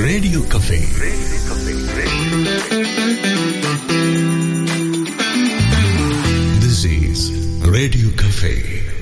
radio cafe this is radio cafe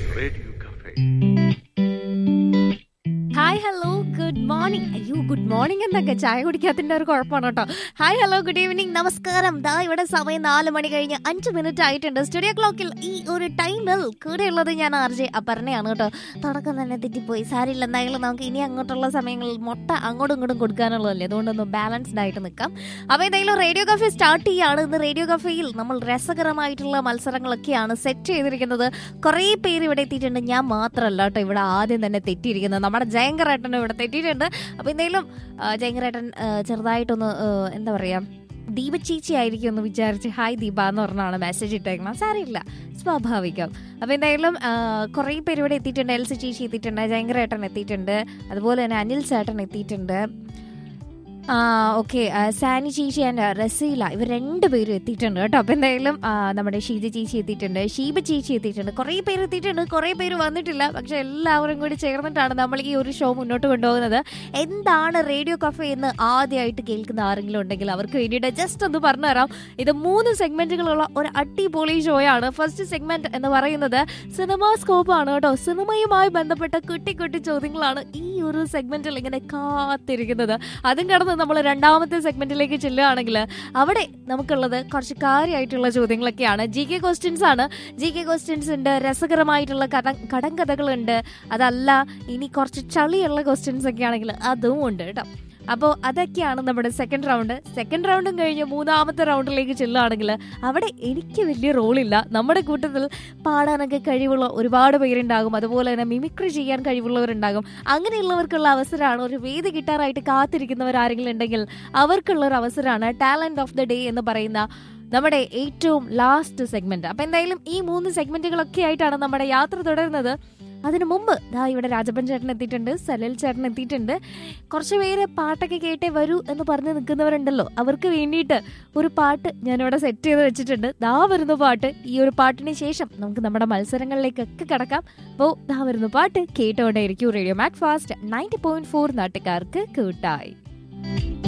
hi hello good morning അയ്യോ good morning എന്നൊക്കെ ചായ കുടിക്കാത്തതിന്റെ ഒരു കുഴപ്പമാണ് കേട്ടോ ഹായ് ഹലോ ഗുഡ് ഈവനിങ് നമസ്കാരം ദാ ഇവിടെ സമയം നാല് മണി കഴിഞ്ഞ് അഞ്ച് മിനിറ്റ് ആയിട്ടുണ്ട് സ്റ്റുഡിയോ ക്ലോക്കിൽ ഈ ഒരു ടൈമിൽ കൂടെയുള്ളത് ഞാൻ ആർ ജെ അപർണയാണ് കേട്ടോ തുടക്കം തന്നെ തെറ്റിപ്പോയി സാരില്ല എന്തായാലും നമുക്ക് ഇനി അങ്ങോട്ടുള്ള സമയങ്ങളിൽ മൊട്ട അങ്ങോട്ടും ഇങ്ങോട്ടും കൊടുക്കാനുള്ളതല്ലേ അതുകൊണ്ടൊന്ന് ബാലൻസ്ഡ് ആയിട്ട് നിൽക്കാം അപ്പോൾ എന്തായാലും റേഡിയോ കഫേ സ്റ്റാർട്ട് ചെയ്യാണ് ഇന്ന് റേഡിയോ കഫേയിൽ നമ്മൾ രസകരമായിട്ടുള്ള മത്സരങ്ങളൊക്കെയാണ് സെറ്റ് ചെയ്തിരിക്കുന്നത് കുറേ പേര് ഇവിടെ എത്തിയിട്ടുണ്ട് ഞാൻ മാത്രമല്ല കേട്ടോ ഇവിടെ ആദ്യം തന്നെ തെറ്റിയിരിക്കുന്നത് നമ്മുടെ ജയങ്കരേട്ടൻ ഇവിടെ തെറ്റിയിട്ടുണ്ട് അപ്പോൾ എന്തായാലും ആ, ജയങ്കരേട്ടൻ ആ, ചെറുതായിട്ടൊന്ന് ആ, എന്താ പറയുക ദീപ ചേച്ചി ആയിരിക്കും എന്ന് വിചാരിച്ച് ഹായ് ദീപ എന്ന് പറഞ്ഞാണ് മെസ്സേജ് ഇട്ടേക്കണം സാരമില്ല സ്വാഭാവികം അപ്പോൾ എന്തായാലും ആ, കുറേ പേര് ഇവിടെ എത്തിയിട്ടുണ്ട് എൽസി ചേച്ചി എത്തിയിട്ടുണ്ട് ജയങ്കരേട്ടൻ എത്തിയിട്ടുണ്ട് അതുപോലെ തന്നെ അനിൽ ചേട്ടൻ എത്തിയിട്ടുണ്ട് ആ ഓക്കെ സാനി ചേച്ചി ആൻഡ് റസീല ഇവർ രണ്ടുപേരും എത്തിയിട്ടുണ്ട് കേട്ടോ അപ്പോൾ എന്തായാലും ആ, നമ്മുടെ ഷീജ ചേച്ചി എത്തിയിട്ടുണ്ട് ഷീബ ചേച്ചി എത്തിയിട്ടുണ്ട് കുറേ പേര് എത്തിയിട്ടുണ്ട് കുറേ പേര് വന്നിട്ടില്ല പക്ഷെ എല്ലാവരും കൂടി ചേർന്നിട്ടാണ് നമ്മൾ ഈ ഒരു ഷോ മുന്നോട്ട് കൊണ്ടുപോകുന്നത് എന്താണ് റേഡിയോ കഫേ എന്ന് ആദ്യമായിട്ട് കേൾക്കുന്ന ആരെങ്കിലും ഉണ്ടെങ്കിൽ അവർക്ക് വേണ്ടിയിട്ട് ജസ്റ്റ് ഒന്ന് പറഞ്ഞുതരാം ഇത് മൂന്ന് സെഗ്മെന്റുകളുള്ള ഒരു അടിപൊളി ഷോയാണ് ഫസ്റ്റ് സെഗ്മെന്റ് എന്ന് പറയുന്നത് സിനിമാ സ്കോപ്പ് ആണ് കേട്ടോ സിനിമയുമായി ബന്ധപ്പെട്ട കുട്ടി കുട്ടി ചോദ്യങ്ങളാണ് ഈ ഒരു സെഗ്മെന്റിൽ ഇങ്ങനെ കാത്തിരിക്കുന്നത് അതും കടന്ന് നമ്മൾ രണ്ടാമത്തെ സെഗ്മെന്റിലേക്ക് ചെല്ലുകയാണെങ്കിൽ അവിടെ നമുക്കുള്ളത് കുറച്ച് കാര്യമായിട്ടുള്ള ചോദ്യങ്ങളൊക്കെയാണ് ജി കെ ക്വസ്റ്റ്യൻസ് ആണ് ജി കെ ക്വസ്റ്റ്യൻസ് ഉണ്ട് രസകരമായിട്ടുള്ള കഥ കടങ്കഥകളുണ്ട് അതല്ല ഇനി കുറച്ച് ചളിയുള്ള ക്വസ്റ്റ്യൻസ് ഒക്കെ ആണെങ്കിൽ അതും ഉണ്ട് കേട്ടോ അപ്പോൾ അതൊക്കെയാണ് നമ്മുടെ സെക്കൻഡ് റൗണ്ട് സെക്കൻഡ് റൗണ്ടും കഴിഞ്ഞ് മൂന്നാമത്തെ റൗണ്ടിലേക്ക് ചെല്ലുകയാണെങ്കിൽ അവിടെ എനിക്ക് വലിയ റോളില്ല നമ്മുടെ കൂട്ടത്തിൽ പാടാനൊക്കെ കഴിവുള്ള ഒരുപാട് പേരുണ്ടാകും അതുപോലെ തന്നെ മിമിക്രി ചെയ്യാൻ കഴിവുള്ളവരുണ്ടാകും അങ്ങനെയുള്ളവർക്കുള്ള അവസരമാണ് ഒരു വേദി കിട്ടാറായിട്ട് കാത്തിരിക്കുന്നവർ ആരെങ്കിലും ഉണ്ടെങ്കിൽ അവർക്കുള്ള ഒരു അവസരമാണ് ടാലന്റ് ഓഫ് ദ ഡേ എന്ന് പറയുന്ന നമ്മുടെ ഏറ്റവും ലാസ്റ്റ് സെഗ്മെന്റ് അപ്പൊ എന്തായാലും ഈ മൂന്ന് സെഗ്മെന്റുകളൊക്കെ ആയിട്ടാണ് നമ്മുടെ യാത്ര തുടരുന്നത് അതിനു മുമ്പ് ദാ ഇവിടെ രാജപ്പൻ ചേട്ടൻ എത്തിയിട്ടുണ്ട് സലൽ ചേട്ടൻ എത്തിയിട്ടുണ്ട് കുറച്ച് പേര് പാട്ടൊക്കെ കേട്ടേ വരൂ എന്ന് പറഞ്ഞ് നിൽക്കുന്നവരുണ്ടല്ലോ അവർക്ക് വേണ്ടിയിട്ട് ഒരു പാട്ട് ഞാനിവിടെ സെറ്റ് ചെയ്ത് വെച്ചിട്ടുണ്ട് ദാ വരുന്ന പാട്ട് ഈ ഒരു പാട്ടിന് ശേഷം നമുക്ക് നമ്മുടെ മത്സരങ്ങളിലേക്കൊക്കെ കിടക്കാം അപ്പോൾ ദാ വരുന്ന പാട്ട് കേട്ടോണ്ടേയിരിക്കും radio Macfast ninety point four നാട്ടുകാർക്ക് കൂട്ടായി